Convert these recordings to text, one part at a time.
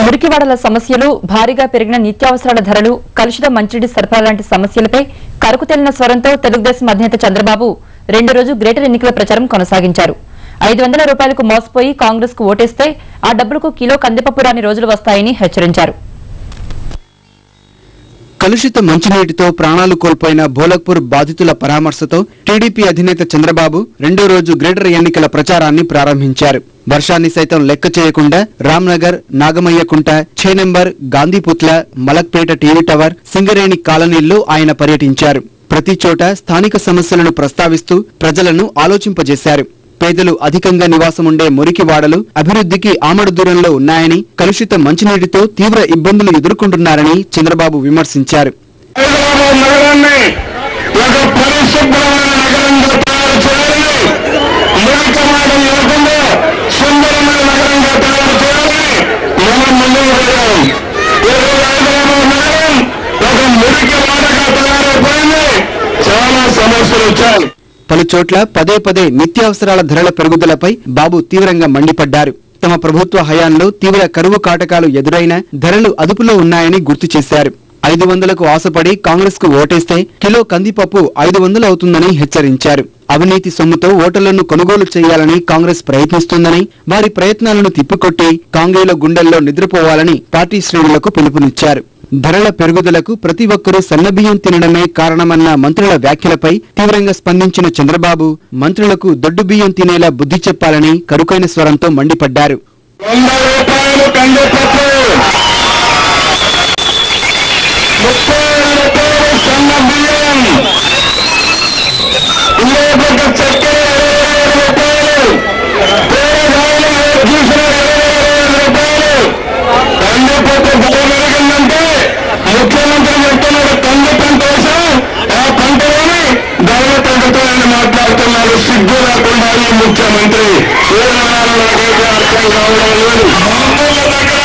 మురికివాడల సమస్యలు భారీగా పెరిగిన నిత్యావసరాల ధరలు కలుషిత మంచినీటి సరఫరా లాంటి సమస్యలపై కరుకు తెలిన స్వరంతో తెలుగుదేశం అధినేత చంద్రబాబు రెండో రోజు గ్రేటర్ ఎన్నికల ప్రచారం కొనసాగించారు ఐదు వందల రూపాయలకు మోసపోయి కాంగ్రెస్ కు ఓటేస్తే ఆ డబ్బులకు కిలో కందిపప్పు రాని రోజులు వస్తాయని హెచ్చరించారు కలుషిత మంచినీటితో ప్రాణాలు కోల్పోయిన భోలక్పూర్ బాధితుల పరామర్శతో టీడీపీ అధినేత చంద్రబాబు రెండో రోజు గ్రేటర్ ఎన్నికల ప్రచారాన్ని ప్రారంభించారు వర్షాన్ని సైతం లెక్క చేయకుండా రామ్నగర్ నాగమయ్యకుంట ఛేనెంబర్ గాంధీపుత్ల మలక్పేట టీవీ టవర్ సింగరేణి కాలనీల్లో ఆయన పర్యటించారు ప్రతి చోట స్థానిక సమస్యలను ప్రస్తావిస్తూ ప్రజలను ఆలోచింపజేశారు పేదలు అధికంగా నివాసముండే మురికి వాడలు అభివృద్ధికి ఆమడు దూరంలో ఉన్నాయని కలుషిత మంచినీటితో తీవ్ర ఇబ్బందులు ఎదుర్కొంటున్నారని చంద్రబాబు విమర్శించారు హైదరాబాద్ నగరాన్ని ఒక పరిశుభ్రమైన నగరంగా తయారు చేయాలి మురికి మాటలు లేకుండా సుందరమైన నగరంగా తయారు చేయాలి మనం ముందుకు వెళ్ళాం ఈరోజు హైదరాబాద్ నగరం ఒక మురికి వాడగా తయారైపోయింది చాలా సమస్యలు వచ్చాయి పలు చోట్ల పదే పదే నిత్యావసరాల ధరల పెరుగుదలపై బాబు తీవ్రంగా మండిపడ్డారు తమ ప్రభుత్వ హయాంలో తీవ్ర కరువు కాటకాలు ఎదురైనా ధరలు అదుపులో ఉన్నాయని గుర్తు చేశారు ఐదు వందలకు ఆశపడి కాంగ్రెస్ కు ఓటేస్తే కిలో కందిపప్పు ఐదు వందలు అవుతుందని హెచ్చరించారు అవినీతి సొమ్ముతో ఓటర్లను కొనుగోలు చేయాలని కాంగ్రెస్ ప్రయత్నిస్తోందని వారి ప్రయత్నాలను తిప్పికొట్టి కాంగ్రెల గుండెల్లో నిద్రపోవాలని పార్టీ శ్రేణులకు పిలుపునిచ్చారు ధరల పెరుగుదలకు ప్రతి ఒక్కరూ సన్నబియ్యం తినడమే కారణమన్న మంత్రుల వ్యాఖ్యలపై తీవ్రంగా స్పందించిన చంద్రబాబు మంత్రులకు దొడ్డు బియ్యం తినేలా బుద్ధి చెప్పాలని కరుకైన స్వరంతో మండిపడ్డారు వంద రూపాయలు కందిపప్పు ముప్పై రూపాయలు సన్న బియ్యం ఉల్లిగడ్డ చక్కెర ఇరవై ఐదు రూపాయలు కూరగాయలు ఏ చూసినా ఇరవై ఐదు రూపాయలు కందిపప్పు ధర పెరిగిందంటే ముఖ్యమంత్రి చెప్తున్నాడు కంది పంట వేసాం ఆ పంటలోని ధరలు తగ్గుతాయని మాట్లాడుతున్నారు సిగ్గు లేకుండా ఈ ముఖ్యమంత్రి ఏ విధానం నాకైతే అర్థం కావడం లేదు మామూలు దగ్గర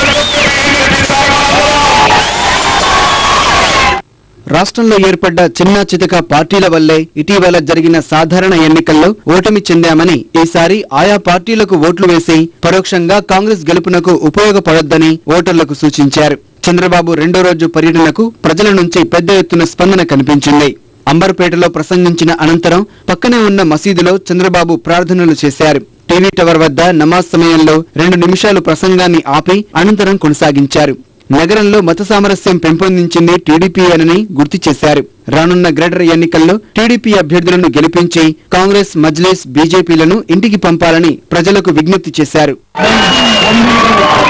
రాష్ట్రంలో ఏర్పడ్డ చిన్న చితక పార్టీల వల్లే ఇటీవల జరిగిన సాధారణ ఎన్నికల్లో ఓటమి చెందామని ఈసారి ఆయా పార్టీలకు ఓట్లు వేసి పరోక్షంగా కాంగ్రెస్ గెలుపునకు ఉపయోగపడొద్దని ఓటర్లకు సూచించారు చంద్రబాబు రెండో రోజు పర్యటనకు ప్రజల నుంచి పెద్ద ఎత్తున స్పందన కనిపించింది అంబర్పేటలో ప్రసంగించిన అనంతరం పక్కనే ఉన్న మసీదులో చంద్రబాబు ప్రార్థనలు చేశారు టీవీ టవర్ వద్ద నమాజ్ సమయంలో రెండు నిమిషాలు ప్రసంగాన్ని ఆపి అనంతరం కొనసాగించారు నగరంలో మత సామరస్యం పెంపొందించింది టీడీపీ అని గుర్తు చేశారు రానున్న గ్రేటర్ ఎన్నికల్లో టీడీపీ అభ్యర్థులను గెలిపించి కాంగ్రెస్ మజ్లిస్ బీజేపీలను ఇంటికి పంపాలని ప్రజలకు విజ్ఞప్తి చేశారు